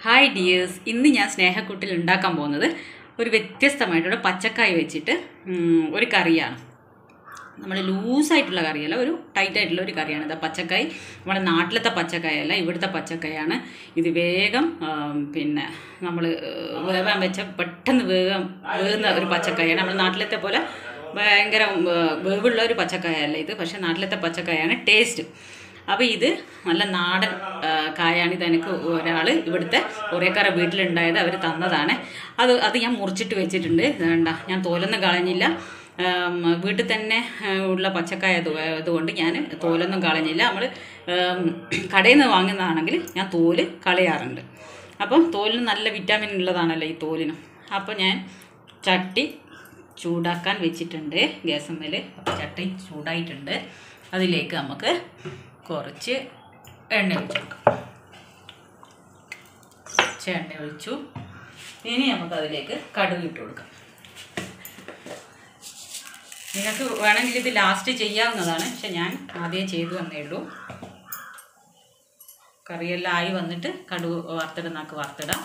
hi dears ഇന്ന് ഞാൻ സ്നേഹക്കൂട്ടിൽ ഉണ്ടാക്കാൻ പോകുന്നത് ഒരു വ്യത്യസ്തമായിട്ടുള്ള പച്ചക്കായ വെച്ചിട്ട് ഉം, ഒരു കറിയാണ് നമ്മൾ ലൂസായിട്ടുള്ള കറിയല്ല ഒരു ടൈറ്റ് ആയിട്ടുള്ള ഒരു കറിയാണ് ഇത് പച്ചക്കായ് നമ്മുടെ നാട്ടിലത്തെ പച്ചക്കായല്ല ഇവിടുത്തെ പച്ചക്കായാണ് ഇത് വേഗം ആം, പിന്നെ നമ്മൾ വേവാൻ വെച്ച പെട്ടെന്ന് വേഗം വേകുന്ന ഒരു പച്ചക്കായാണ് നമ്മുടെ നാട്ടിലത്തെ പോലെ ഭയങ്കര ഉം, വേവുള്ള ഒരു പച്ചക്കായല്ല ഇത് പക്ഷേ നാട്ടിലത്തെ പച്ചക്കായാണ് ടേസ്റ്റ് അപ്പോൾ ഇത് നല്ല നാടൻ ആ, കായാണ് ഇത് എനിക്ക് ഒരാൾ ഇവിടുത്തെ കുറേക്കാരെ വീട്ടിലുണ്ടായത് അവർ തന്നതാണ് അത് അത് ഞാൻ മുറിച്ചിട്ട് വെച്ചിട്ടുണ്ട് ഇത് വേണ്ട ഞാൻ തോലൊന്നും കളഞ്ഞില്ല ആം, വീട്ടിൽ തന്നെ ആ, ഉള്ള പച്ചക്കായ ആയത് അതുകൊണ്ട് ഞാൻ തോലൊന്നും കളഞ്ഞില്ല നമ്മൾ കടയിൽ നിന്ന് വാങ്ങുന്നതാണെങ്കിൽ ഞാൻ തോല് കളയാറുണ്ട് അപ്പം തോലിന് നല്ല വിറ്റാമിൻ ഉള്ളതാണല്ലോ ഈ തോലിനും അപ്പോൾ ഞാൻ ചട്ടി ചൂടാക്കാൻ വെച്ചിട്ടുണ്ട് ഗ്യാസ് മേൽ അപ്പോൾ ചട്ടി ചൂടായിട്ടുണ്ട് അതിലേക്ക് നമുക്ക് കുറച്ച് എണ്ണ ഒഴിച്ച് കൊടുക്കാം കുറച്ച് എണ്ണ ഒഴിച്ചു ഇനി നമുക്ക് അതിലേക്ക് കടുക് ഇട്ട് കൊടുക്കാം നിങ്ങൾക്ക് വേണമെങ്കിൽ ഇത് ലാസ്റ്റ് ചെയ്യാവുന്നതാണ് പക്ഷെ ഞാൻ ആദ്യം ചെയ്തു വന്നേ ഉള്ളൂ കറിയെല്ലാം ആയി വന്നിട്ട് കടുക് വറുത്തിടുന്നാക്ക് വറുത്തിടാം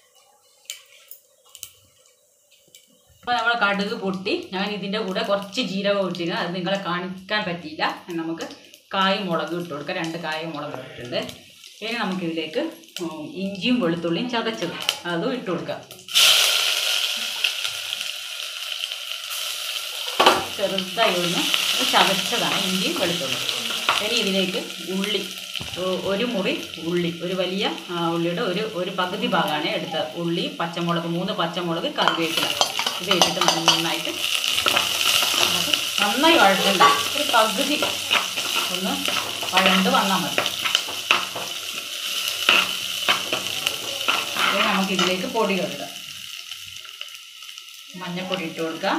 അപ്പോൾ നമ്മൾ കടുക് പൊട്ടി ഞാൻ ഇതിൻ്റെ കൂടെ കുറച്ച് ജീരകം ഇട്ടിരുന്നു അത് നിങ്ങളെ കാണിക്കാൻ പറ്റിയില്ല നമുക്ക് കായും മുളകും ഇട്ട് കൊടുക്കാം രണ്ട് കായും മുളകും ഇട്ടിട്ടുണ്ട് ഇനി നമുക്കിതിലേക്ക് ഉം, ഇഞ്ചിയും വെളുത്തുള്ളിയും ചതച്ചത് അതും ഇട്ട് കൊടുക്കാം ചെറുതായി ഒന്ന് ചതച്ചതാണ് ഇഞ്ചി വെളുത്തുള്ളി ഇനി ഇതിലേക്ക് ഉള്ളി ഒ- ഒരു മുറി ഉള്ളി ഒരു വലിയ ആ, ഉള്ളിയുടെ ഒരു ഒരു പകുതി ഭാഗമാണ് എടുത്ത ഉള്ളി പച്ചമുളക് മൂന്ന് പച്ചമുളക് കറിവേപ്പില ഇത് ഇട്ടിട്ട് നന്നായിട്ട് നമുക്ക് നന്നായി വഴറ്റണ്ട ഒരു പകുതി ഒന്ന് വഴണ്ട് വന്നാൽ മതി ഇനി നമുക്കിതിലേക്ക് പൊടികൾ ഇടാം മഞ്ഞൾപ്പൊടി ഇട്ട് കൊടുക്കാം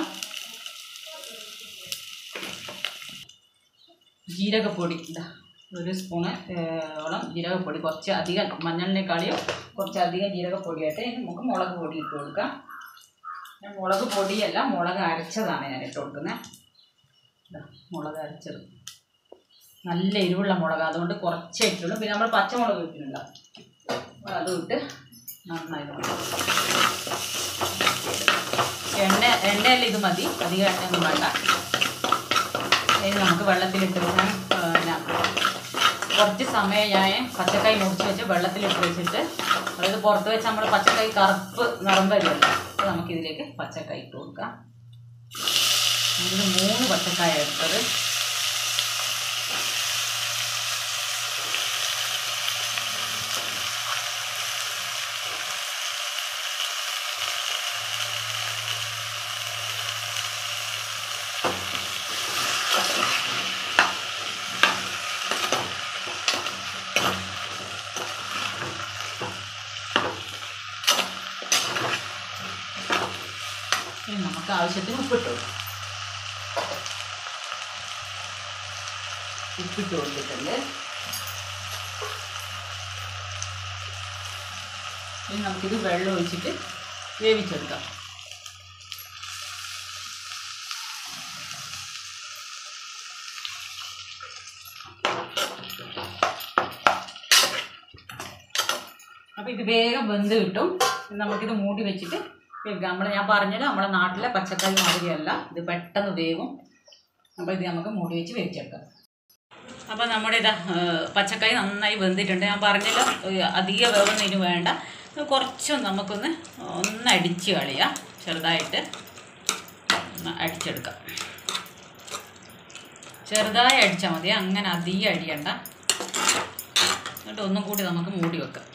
ജീരകപ്പൊടി ഇതാ ഒരു സ്പൂണ് ഓളം ജീരകപ്പൊടി കുറച്ച് അധികം മഞ്ഞളിനേക്കാളിയോ കുറച്ച് അധികം ജീരകപ്പൊടിയായിട്ട് ഇനി നമുക്ക് മുളക് പൊടി ഇട്ട് കൊടുക്കാം ഞാൻ മുളക് പൊടിയല്ല മുളക് അരച്ചതാണ് ഞാൻ ഇട്ട് കൊടുക്കുന്നത് ഇതാ മുളക് അരച്ചത് നല്ല എരിവുള്ള മുളക് അതുകൊണ്ട് കുറച്ചേ ഇട്ടുള്ളൂ പിന്നെ നമ്മൾ പച്ചമുളക് ഇട്ടിട്ടുണ്ട് അതും ഇട്ട് നന്നായി നോക്കാം എണ്ണ എണ്ണയല്ല ഇത് മതി അധികം എണ്ണയൊന്നും വേണ്ട ഇനി നമുക്ക് വെള്ളത്തിലിട്ട് വെച്ചാൽ പിന്നെ കുറച്ച് സമയം ഞാൻ പച്ചക്കായി മുറിച്ച് വെച്ച് വെള്ളത്തിലിട്ട് വെച്ചിട്ട് അതായത് പുറത്ത് വെച്ച് നമ്മൾ പച്ചക്കായി കറുപ്പ് നിറം വരുമല്ലോ അപ്പോൾ നമുക്കിതിലേക്ക് പച്ചക്കായി ഇട്ട് കൊടുക്കാം ഇതിൽ മൂന്ന് പച്ചക്കായ എടുത്തത് ഇനി നമുക്ക് ആവശ്യത്തിന് ഉപ്പിട്ട് കൊടുക്കാം ഉപ്പിട്ട് കൊടുത്തിട്ടുണ്ട് ഇനി നമുക്കിത് വെള്ളം ഒഴിച്ചിട്ട് വേവിച്ചെടുക്കാം അപ്പോൾ ഇത് വേഗം വെന്ത് കിട്ടും നമുക്കിത് മൂടി വെച്ചിട്ട് വേവിക്കാം നമ്മൾ ഞാൻ പറഞ്ഞല്ലോ നമ്മുടെ നാട്ടിലെ പച്ചക്കറി മാതിരിയല്ല ഇത് പെട്ടെന്ന് വേവും അപ്പോൾ ഇത് നമുക്ക് മൂടി വെച്ച് വേവിച്ചെടുക്കാം അപ്പോൾ നമ്മുടെ ഇതാ പച്ചക്കായി നന്നായി വെന്തിട്ടുണ്ട് ഞാൻ പറഞ്ഞല്ലോ ഏ, അധിക വേവൊന്നും വേണ്ട ഇത് കുറച്ചൊന്ന് നമുക്കൊന്ന് ഒന്ന് അടിച്ച് കളയാം ചെറുതായിട്ട് ഒന്ന് അടിച്ചെടുക്കാം ചെറുതായി അടിച്ചാൽ മതി അങ്ങനെ അധികം അടിയണ്ട എന്നിട്ട് ഒന്നും കൂടി നമുക്ക് മൂടി വെക്കാം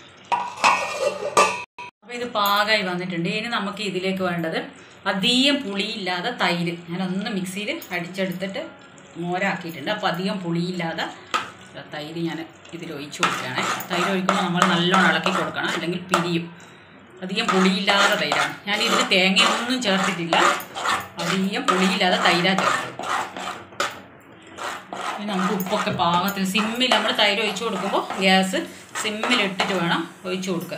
അപ്പോൾ ഇത് പാകമായി വന്നിട്ടുണ്ട് ഇനി നമുക്ക് ഇതിലേക്ക് വേണ്ടത് അധികം പുളിയില്ലാതെ തൈര് ഞാനൊന്ന് മിക്സിയിൽ അടിച്ചെടുത്തിട്ട് മോരാക്കിയിട്ടുണ്ട് അപ്പോൾ അധികം പുളിയില്ലാതെ തൈര് ഞാൻ ഇതിൽ ഒഴിച്ചു കൊടുക്കുകയാണ് തൈര് ഒഴിക്കുമ്പോൾ നമ്മൾ നല്ലോണം ഇളക്കി കൊടുക്കണം അല്ലെങ്കിൽ പിരിയും അധികം പുളിയില്ലാതെ തൈരാണ് ഞാൻ ഇതിൽ തേങ്ങയൊന്നും ചേർത്തിട്ടില്ല അധികം പുളിയില്ലാതെ തൈരാ ചേർത്തത് ഇനി നമുക്ക് ഉപ്പൊക്കെ പാകത്തിന് സിമ്മിൽ നമ്മൾ തൈര് ഒഴിച്ചു കൊടുക്കുമ്പോൾ ഗ്യാസ് സിമ്മിലിട്ടിട്ട് വേണം ഒഴിച്ചു കൊടുക്കാൻ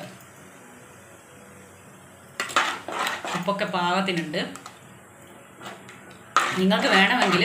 ഉപ്പൊക്കെ പാകത്തിനുണ്ട് നിങ്ങൾക്ക് വേണമെങ്കിൽ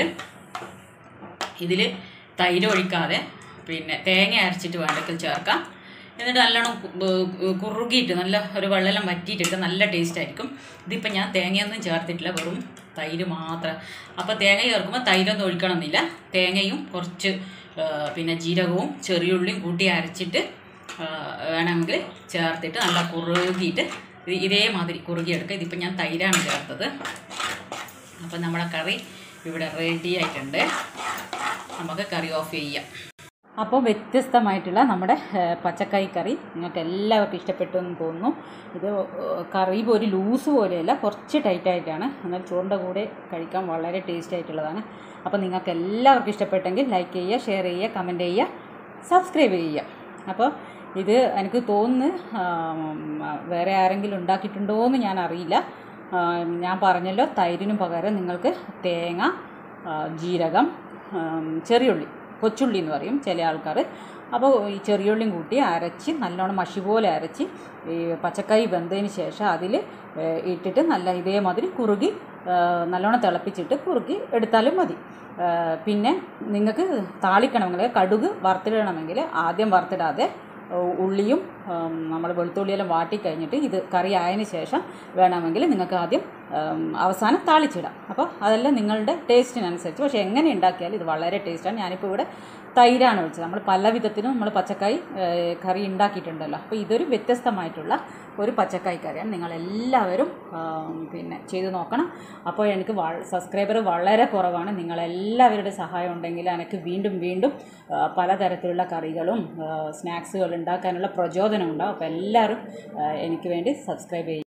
ഇതിൽ തൈര് ഒഴിക്കാതെ പിന്നെ തേങ്ങ അരച്ചിട്ട് വേണ്ടെങ്കിൽ ചേർക്കാം എന്നിട്ട് നല്ലോണം കു- ഏർ കുറുകിയിട്ട് നല്ല ഒരു വെള്ളമെല്ലാം വറ്റിയിട്ടിട്ട് നല്ല ടേസ്റ്റ് ആയിരിക്കും ഇതിപ്പോൾ ഞാൻ തേങ്ങയൊന്നും ചേർത്തിട്ടില്ല വെറും തൈര് മാത്രം അപ്പോൾ തേങ്ങ ചേർക്കുമ്പോൾ തൈരൊന്നും ഒഴിക്കണമെന്നില്ല തേങ്ങയും കുറച്ച് ഏർ പിന്നെ ജീരകവും ചെറിയുള്ളിയും കൂട്ടി അരച്ചിട്ട് ഏർ വേണമെങ്കിൽ ചേർത്തിട്ട് നല്ല കുറുകിയിട്ട് ഇത് ഇതേമാതിരി കുറുകിയെടുക്കുക ഇതിപ്പോൾ ഞാൻ തൈരാണ് ചേർത്തത് അപ്പോൾ നമ്മുടെ കറി ഇവിടെ റെഡി ആയിട്ടുണ്ട് നമുക്ക് കറി ഓഫ് ചെയ്യാം അപ്പോൾ വ്യത്യസ്തമായിട്ടുള്ള നമ്മുടെ ഏഹ്, പച്ചക്കറി കറി നിങ്ങൾക്ക് എല്ലാവർക്കും ഇഷ്ടപ്പെട്ടു എന്ന് തോന്നുന്നു ഇത് ഏഹ്, കറി ഒരു ലൂസ് പോലെയല്ല കുറച്ച് ടൈറ്റായിട്ടാണ് എന്നാൽ ചോറിൻ്റെ കൂടെ കഴിക്കാൻ വളരെ ടേസ്റ്റ് ആയിട്ടുള്ളതാണ് അപ്പോൾ നിങ്ങൾക്ക് എല്ലാവർക്കും ഇഷ്ടപ്പെട്ടെങ്കിൽ ലൈക്ക് ചെയ്യുക ഷെയർ ചെയ്യുക കമൻറ്റ് ചെയ്യുക സബ്സ്ക്രൈബ് ചെയ്യുക അപ്പോൾ ഇത് എനിക്ക് തോന്നുന്നു ആം, വേറെ ആരെങ്കിലും ഉണ്ടാക്കിയിട്ടുണ്ടോ എന്ന് ഞാൻ അറിയില്ല ആ, ഞാൻ പറഞ്ഞല്ലോ തൈരിന് പകരം നിങ്ങൾക്ക് തേങ്ങ ആ, ജീരകം ആം, ചെറിയുള്ളി കൊച്ചുള്ളി എന്ന് പറയും ചില ആൾക്കാർ അപ്പോൾ ഈ ചെറിയുള്ളിയും കൂട്ടി അരച്ച് നല്ലോണം മഷി പോലെ അരച്ച് ഈ പച്ചക്കറി വെന്തതിന് ശേഷം അതിൽ ഇട്ടിട്ട് നല്ല ഇതേമാതിരി കുറുകി ആ, നല്ലോണം തിളപ്പിച്ചിട്ട് കുറുക്കി എടുത്താലും മതി ആ, പിന്നെ നിങ്ങൾക്ക് താളിക്കണമെങ്കിൽ കടുക് വറുത്തിടണമെങ്കിൽ ആദ്യം വറുത്തിടാതെ ഉ- ഉള്ളിയും നമ്മൾ വെളുത്തുള്ളിയെല്ലാം വാട്ടി കഴിഞ്ഞിട്ട് ഇത് കറി ആയതിന് ശേഷം വേണമെങ്കിൽ നിങ്ങൾക്ക് ആദ്യം ഉം, അവസാനം താളിച്ചിടാം അപ്പോൾ അതെല്ലാം നിങ്ങളുടെ ടേസ്റ്റിനനുസരിച്ച് പക്ഷേ എങ്ങനെ ഉണ്ടാക്കിയാലും ഇത് വളരെ ടേസ്റ്റാണ് ഞാനിപ്പോൾ ഇവിടെ തൈരാണ് ഒഴിച്ചത് നമ്മൾ പല വിധത്തിലും നമ്മൾ പച്ചക്കായി ഏഹ്, കറി ഉണ്ടാക്കിയിട്ടുണ്ടല്ലോ അപ്പോൾ ഇതൊരു വ്യത്യസ്തമായിട്ടുള്ള ഒരു പച്ചക്കായി കറിയാണ് നിങ്ങളെല്ലാവരും ആം, പിന്നെ ചെയ്ത് നോക്കണം അപ്പോൾ എനിക്ക് സബ്സ്ക്രൈബർ വളരെ കുറവാണ് നിങ്ങളെല്ലാവരുടെ സഹായം ഉണ്ടെങ്കിൽ എനിക്ക് വീണ്ടും വീണ്ടും ആ, പലതരത്തിലുള്ള കറികളും സ്നാക്സുകൾ ഉണ്ടാക്കാനുള്ള പ്രചോദനം ഉണ്ടാവും അപ്പോൾ എല്ലാവരും ആ, എനിക്ക് വേണ്ടി സബ്സ്ക്രൈബ് ചെയ്യും